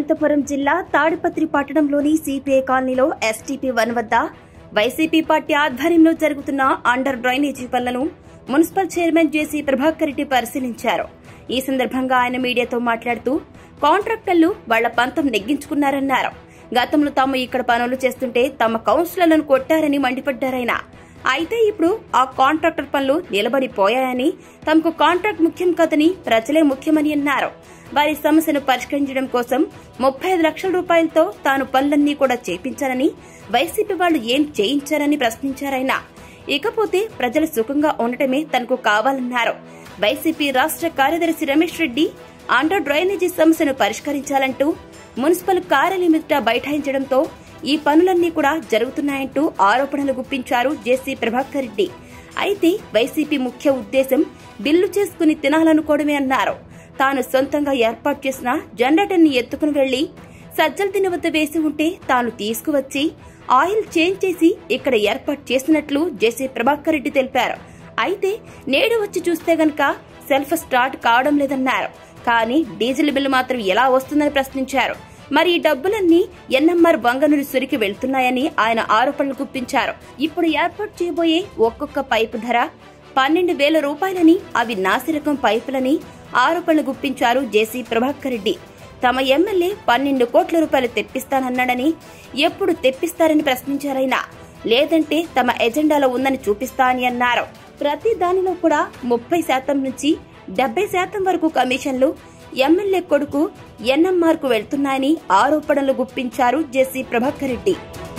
అనంతపురం జిల్లా తాడిపత్రి పట్టణంలోని సిపిఐ కాలనీలో ఎస్టీపీ వన్ వద్ద వైసీపీ పార్టీ ఆధ్వర్యంలో జరుగుతున్న అండర్ డ్రైనేజీ పనులను మున్సిపల్ చైర్మన్ జేసీ ప్రభాకర్ రెడ్డి పరిశీలించారు ఈ సందర్భంగా ఆయన మీడియాతో మాట్లాడుతూ కాంట్రాక్టర్లు వాళ్ల పంతం నెగ్గించుకున్నారన్నారు గతంలో తాము ఇక్కడ పనులు చేస్తుంటే తమ కౌన్సిలర్లను కొట్టారని మండిపడ్డారాయన అయితే ఇప్పుడు ఆ కాంట్రాక్టర్ పనులు నిలబడిపోయాయని తమకు కాంట్రాక్ట్ ముఖ్యం కాదని ప్రజలే ముఖ్యమని అన్నారు వారి సమస్యను పరిష్కరించడం కోసం ముప్పై ఐదు లక్షల రూపాయలతో తాను పనులన్నీ కూడా చేపించానని వైసీపీ వాళ్లు ఏం చేయించారని ప్రశ్నించారాయన ఇకపోతే ప్రజలు సుఖంగా ఉండటమే తనకు కావాలన్నారు వైసీపీ రాష్ట్ర కార్యదర్శి రమేష్ రెడ్డి అండర్ డ్రైనేజీ సమస్యను పరిష్కరించాలంటూ మున్సిపల్ కార్యాలయం ఎదుట బైఠాయించడంతో ఈ పనులన్నీ కూడా జరుగుతున్నాయంటూ ఆరోపణలు గుప్పించారు జేసీ ప్రభాకర్ రెడ్డి అయితే వైసీపీ ముఖ్య ఉద్దేశం బిల్లు చేసుకుని తినాలనుకోవడమే అన్నారు తాను సొంతంగా ఏర్పాటు చేసిన జనరేటర్ని ఎత్తుకుని వెళ్లి సజ్జల తిని వద్ద వేసి ఉంటే తాను తీసుకువచ్చి ఆయిల్ చేంజ్ చేసి ఇక్కడ ఏర్పాటు చేసినట్లు జేసీ ప్రభాకర్ రెడ్డి తెలిపారు అయితే నేడు వచ్చి చూస్తే గనక సెల్ఫ్ స్టార్ట్ కావడం లేదన్నారు కానీ డీజిల్ బిల్లు మాత్రం ఎలా వస్తుందని ప్రశ్నించారు మరి ఈ డబ్బులన్నీ ఎన్ఎంఆర్ వంగనూరి సురికి వెళ్తున్నాయని ఆయన ఆరోపణలు గుప్పించారు ఇప్పుడు ఏర్పాటు చేయబోయే ఒక్కొక్క పైపు ధర పన్నెండు వేల రూపాయలని అవి నాసిరకం పైపులని ఆరోపణలు గుప్పించారు జేసీ ప్రభాకర్ రెడ్డి తమ ఎమ్మెల్యే పన్నెండు కోట్ల రూపాయలు తెప్పిస్తానన్నాడని ఎప్పుడు తెప్పిస్తారని ప్రశ్నించారైనా లేదంటే తమ ఎజెండాలో ఉందని చూపిస్తా అని అన్నారు ప్రతి దానిలో కూడా ముప్పై శాతం నుంచి డెబ్బై శాతం వరకు కమిషన్లు ఎమ్మెల్యే కొడుకు ఎన్ఎంఆర్ కు వెళ్తున్నాయని ఆరోపణలు గుప్పించారు జెసి ప్రభాకర్ రెడ్డి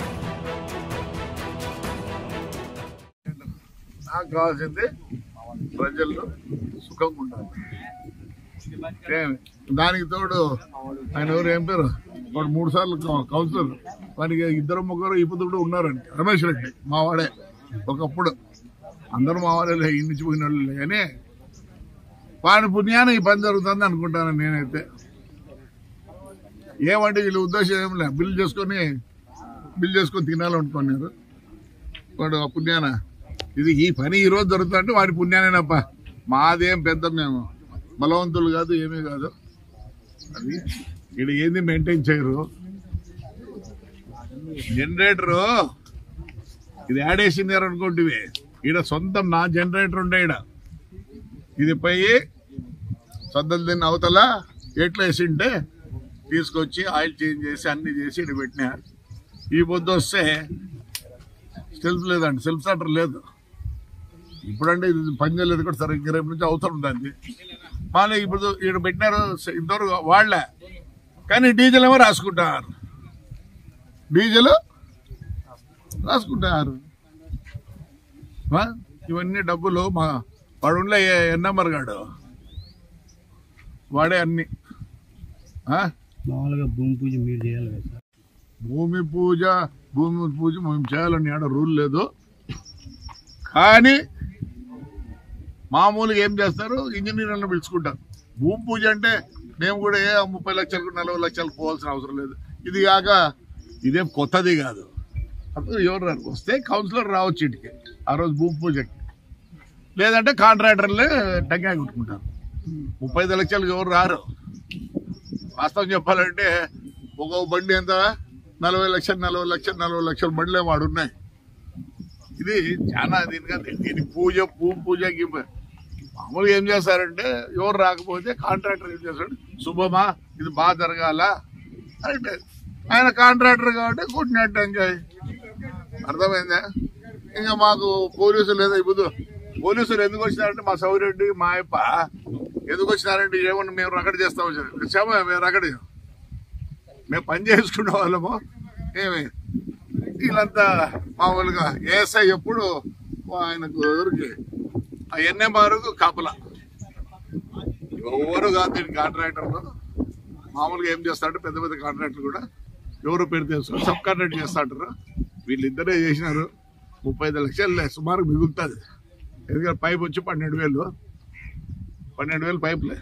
నాకు కావాల్సింది ప్రజల్లో సుఖంగా ఉండాలి ఏమి? దానికి తోడు ఆయన ఎవరు ఏం పేరు వాడు మూడు సార్లు కౌ- కౌన్సిలర్ వానికి ఇద్దరు ముగ్గురు ఇప్పుడు కూడా ఉన్నారండి రమేష్ రెడ్డి మా వాడే ఒకప్పుడు అందరూ మా వాళ్ళే ఈ నుంచి పోయిన వాళ్ళే కానీ వాని పుణ్యాన్ని ఈ పని జరుగుతుంది అనుకుంటాను నేనైతే ఏమంటే వీళ్ళ ఉద్దేశం ఏం లే బిల్ చేసుకొని బిల్ చేసుకొని తినాలనుకున్నారు వాడు ఆ పుణ్యాన ఇది ఈ పని ఈ రోజు జరుగుతుందంటే వాడి పుణ్యానేనప్ప మాదేం పెద్ద మేము బలవంతులు కాదు ఏమీ కాదు అది ఇక్కడ ఏంది మెయింటైన్ చేయరు జనరేటరు ఇది యాడేసినారు అనుకోండివి ఈడ సొంతం నా జనరేటర్ ఉండే ఈడ ఇది పోయి సద్దలు తిన్న అవతల ఎట్లా వేసింటే తీసుకొచ్చి ఆయిల్ చేంజ్ చేసి అన్ని చేసి ఇక్కడ పెట్టినా ఈ పొద్దు వస్తే సెల్ఫ్ లేదండి సెల్ఫ్ స్టార్టర్ లేదు ఇప్పుడంటే ఇది పని చేయలేదు కూడా సరే ఇంక రేపు నుంచి అవసరం దాన్ని మళ్ళీ ఇప్పుడు ఇక్కడ పెట్టినారు ఇంతవరకు వాళ్ళే కానీ డీజిల్ ఏమో రాసుకుంటారు డీజిల్ రాసుకుంటారు ఆ? ఇవన్నీ డబ్బులు మా వాడు ఉండే ఎన్నమ్మర్ గాడు వాడే అన్ని ఆ? మామూలుగా భూమి పూజ మీరు చేయాలి కదా సార్ భూమి పూజ భూమి పూజ మేము చేయాలని ఆడ రూల్ లేదు కానీ మామూలుగా ఏం చేస్తారు ఇంజనీర్లను పిలుచుకుంటారు భూమి పూజ అంటే మేము కూడా ఏ ముప్పై లక్షలకు నలభై లక్షలకు పోవాల్సిన అవసరం లేదు ఇది కాక ఇదేం కొత్తది కాదు అప్పుడు ఎవరు రారు వస్తే కౌన్సిలర్ రావచ్చు ఇంటికి ఆ రోజు భూమి పూజకి లేదంటే కాంట్రాక్టర్లే టంకాయ కొట్టుకుంటారు ముప్పై ఐదు లక్షలకు ఎవరు రారు వాస్తవం చెప్పాలంటే ఒక బండి ఎంత నలభై లక్షలు నలభై లక్షలు నలభై లక్షల బండ్లే వాడున్నాయి ఇది చాలా దీనిగా దీని పూజ భూమి పూజ గిమ్మ. మామూలుగా ఏం చేస్తారంటే ఎవరు రాకపోతే కాంట్రాక్టర్ ఏం చేస్తాడు శుభమా ఇది బాగా జరగాల అంటే ఆయన కాంట్రాక్టర్ కాబట్టి కొట్టినట్టు ఎంజాయ్ అర్థమైందా ఇంకా మాకు పోలీసులు లేదా ఇప్పుడు పోలీసులు ఎందుకు వచ్చినారంటే మా సౌరెడ్డి మా అయ్యప్ప ఎందుకు వచ్చినారంటే ఏమన్నా మేము రగడ చేస్తాం వచ్చారు క్షమ మేము రగడ మేము పని చేసుకునే వాళ్ళము ఏమి వీళ్ళంతా మామూలుగా ఏఎస్ఐ ఎప్పుడు ఆయనకు ఎవరికి ఆ ఎన్ఎంఆర్కు కాపలా ఎవరు కాదు దీని కాంట్రాక్టర్లు మామూలుగా ఏం చేస్తారంటే పెద్ద పెద్ద కాంట్రాక్టర్ కూడా ఎవరు పేరు తెలుసు సబ్ కాంట్రాక్ట్ చేస్తాంటారు వీళ్ళిద్దరే చేసినారు ముప్పై ఐదు లక్షలు సుమారు మిగులుతుంది ఎందుకంటే పైప్ వచ్చి పన్నెండు వేలు పన్నెండు వేలు పైపులే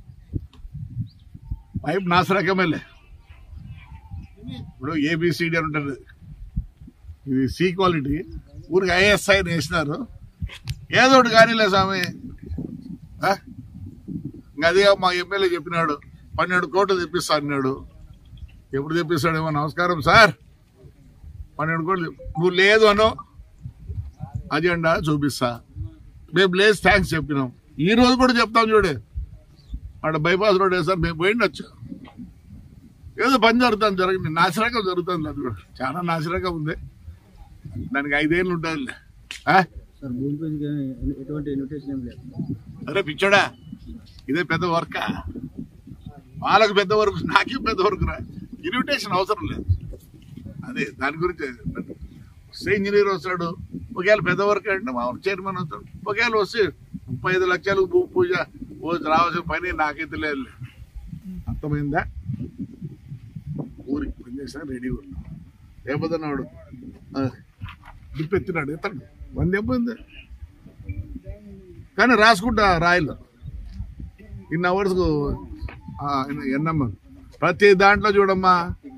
పైప్ నాస రకమేలే ఇప్పుడు ఏబిసిడి అని ఉంటుంది ఇది సి క్వాలిటీ ఊరికి ఐఎస్ఐ అని వేసినారు ఏదో ఒకటి కానీలే స్వామి ఆ? ఇంకా అదే మా ఎమ్మెల్యే చెప్పినాడు పన్నెండు కోట్లు తెప్పిస్తా అన్నాడు ఎప్పుడు తెప్పిస్తాడేమో నమస్కారం సార్ పన్నెండు కోట్లు నువ్వు లేదు అనో అజెండా చూపిస్తా మేము లేదు థ్యాంక్స్ చెప్పినాం ఈ రోజు కూడా చెప్తాం చూడే అక్కడ బైపాస్ రోడ్ వేసారు మేము పోయిండొచ్చు ఏదో పని జరుగుతుంది జరగండి నాశరకం జరుగుతుంది అది కూడా చాలా నాశరకం ఉంది దానికి ఐదేళ్ళు ఉంటుంది సార్ భూమి పూజకి ఎటువంటి ఇన్విటేషన్ ఏం లేదు అరే పిచ్చోడా ఇదే పెద్ద వర్క్ వాళ్ళకు పెద్ద వర్క్ నాకే పెద్ద వర్క్ రా ఇన్విటేషన్ అవసరం లేదు అదే దాని గురించి వస్తే ఇంజనీర్ వస్తాడు ఒకవేళ పెద్ద వర్క్ అంటే మా చైర్మన్ వస్తాడు ఒకవేళ వస్తే ముప్పై ఐదు లక్షలు భూ పూజ ఓ రావాల్సిన పని నాకైతే లేదు అర్థమైందా ఊరికి పని చేసినా రెడీ ఉన్నాం లేకపోతే నాడు దిప్పెత్తినాడు ఎత్తండి వంద అయిపోయింది కానీ రాసుకుంటా రాయలు ఇన్ అవర్స్ ఎన్నమ్మ ప్రతి దాంట్లో చూడమ్మా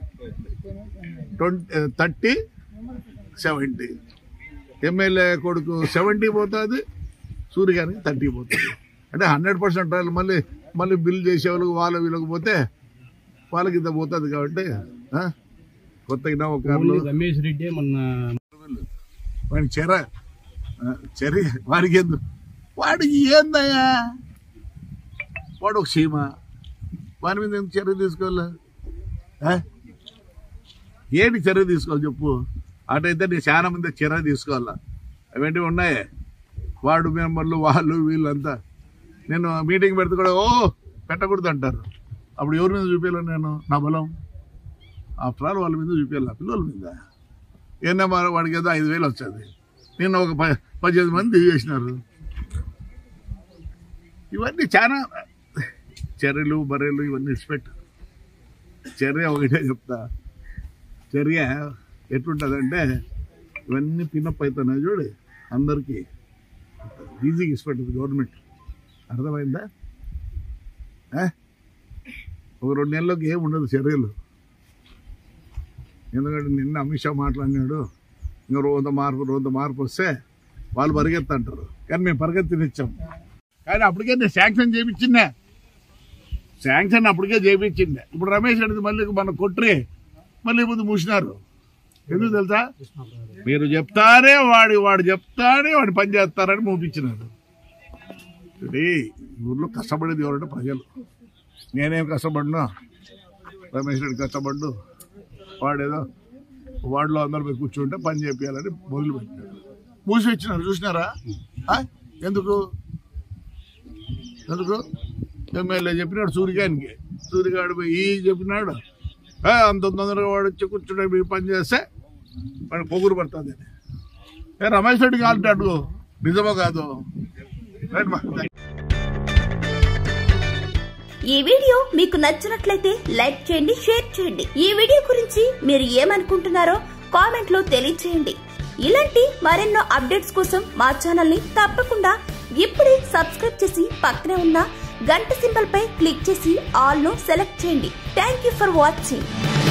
ట్వంటీ థర్టీ సెవెంటీ ఎమ్మెల్యే కొడుకు సెవెంటీ పోతుంది సూర్యగానికి థర్టీ పోతుంది అంటే హండ్రెడ్ పర్సెంట్ రాయలు మళ్ళీ మళ్ళీ బిల్ చేసే వాళ్ళకి వాళ్ళ వీళ్ళకి పోతే వాళ్ళకి ఇంత పోతుంది కాబట్టి ఆ? కొత్త ఇన్నోవా కార్లు ఓన్లీ రమేష్ రెడ్డి మొన్న వాడికి చెర ఆ, చెరి వాడికి ఎందుకు వాడికి ఏందయ్యా వాడు ఒక సీమ వాని మీద ఎందుకు చర్య తీసుకోవాలా ఆ? ఏంటి చర్య తీసుకోవాలి చెప్పు అటైతే నేను చాలా మంది చర్య తీసుకోవాలా అవేంటివి ఉన్నాయే వాడు మెంబర్లు వాళ్ళు వీళ్ళంతా నేను మీటింగ్ పెడితే కూడా ఓ పెట్టకూడదు అంటారు అప్పుడు ఎవరి మీద చూపించాలి నేను నా బలం ఆఫ్టర్ ఆల్ వాళ్ళ మీద చూపించాలి పిల్లల మీద ఏమో వాడికి ఏదో ఐదు వేలు వచ్చేది నిన్న ఒక ప- పద్దెనిమిది మంది చేసినారు ఇవన్నీ చాలా చర్యలు బర్రెలు ఇవన్నీ ఇచ్చిపెట్టు చర్య ఒకటే చెప్తా చర్య ఎట్లుంటుందంటే ఇవన్నీ పినప్ అవుతున్నాయి చూడు అందరికీ ఈజీగా ఇచ్చిపెట్టదు గవర్నమెంట్ అర్థమైందా ఆ? ఒక రెండు నెలలకు ఏం ఉండదు చర్యలు ఎందుకంటే నిన్న అమిత్ షా మాట్లాడినాడు ఇంకా రోజు మార్పు రోజు మార్పు వస్తే వాళ్ళు పరిగెత్తంటారు కానీ మేము పరిగెత్తినిచ్చాం కానీ అప్పటికే నేను శాంక్షన్ చేయించిందే శాంక్షన్ అప్పటికే చేయించిందే ఇప్పుడు రమేష్ రెడ్డి మళ్ళీ మన కొట్రి మళ్ళీ ముందు మూసినారు ఎందుకు తెలుసా మీరు చెప్తారే వాడి వాడు చెప్తానే వాడి పని చేస్తారని మూపించినారు ఇది ఊర్లో కష్టపడేది ఎవరంటే ప్రజలు నేనేం కష్టపడినా రమేష్ రెడ్డి కష్టపడ్డు వాడేదో వాడిలో అందరు పోయి కూర్చుంటే పని చేపించాలని మొదలు పెట్టినాడు మూసి వచ్చినారు చూసినారా ఆ? ఎందుకు ఎందుకు ఎమ్మెల్యే చెప్పినాడు సూర్యగానికి సూర్యగాడు పోయి ఈ చెప్పినాడు "ఆ, అంత తొందరగా వాడు వచ్చి కూర్చుంటే మీ పని చేస్తే వాడు పొగురు పడుతుంది ఏ రమేష్ రెడ్డికి అంటాడు నిజమో కాదు రైట్ మా ఈ వీడియో మీకు నచ్చినట్లయితే లైక్ చేయండి షేర్ చేయండి ఈ వీడియో గురించి మీరు ఏమనుకుంటున్నారో కామెంట్ లో తెలియచేయండి ఇలాంటి మరెన్నో అప్డేట్స్ కోసం మా ఛానల్ ని తప్పకుండా ఇప్పుడే సబ్స్క్రైబ్ చేసి పక్కనే ఉన్న గంట సింబల్ పై క్లిక్ చేసి ఆల్ ను సెలెక్ట్ చేయండి థ్యాంక్ యూ ఫర్ వాచింగ్